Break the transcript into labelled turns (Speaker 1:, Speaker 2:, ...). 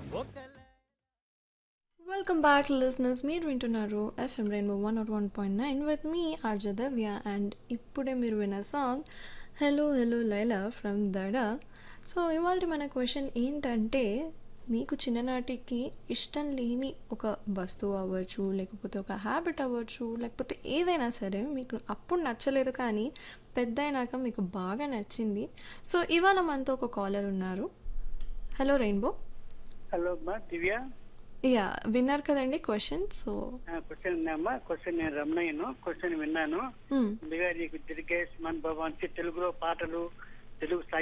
Speaker 1: welcome back listeners మీరు వింటున్నారు FM rainbow one naught one point nine with మీ RJ Divya and ఇప్పుడే మీరు విన్న song hello hello Laila from Dhada so ఇవాళ మన క్వశ్చన్ ఏంటంటే మీకు చిన్ననాటికి ఇష్టం లేని ఒక వస్తువు అవ్వచ్చు లేకపోతే ఒక హ్యాబిట్ అవ్వచ్చు లేకపోతే ఏదైనా సరే మీకు అప్పుడు నచ్చలేదు కానీ పెద్ద అయినాక మీకు బాగా నచ్చింది సో ఇవాళ మనతో ఒక కాలర్ ఉన్నారు హలో రెయిన్బో
Speaker 2: హలో అమ్మా దివ్య
Speaker 1: యా విన్నారు కదండి క్వశ్చన్ సో
Speaker 2: క్వశ్చన్ ఉన్నాయమ్మా క్వశ్చన్ నేను రమణయ్యను క్వశ్చన్ విన్నాను ముందుగా నీకు దిరికేష్ మన్ భవన్ తెలుగులో పాటలు తెలుగు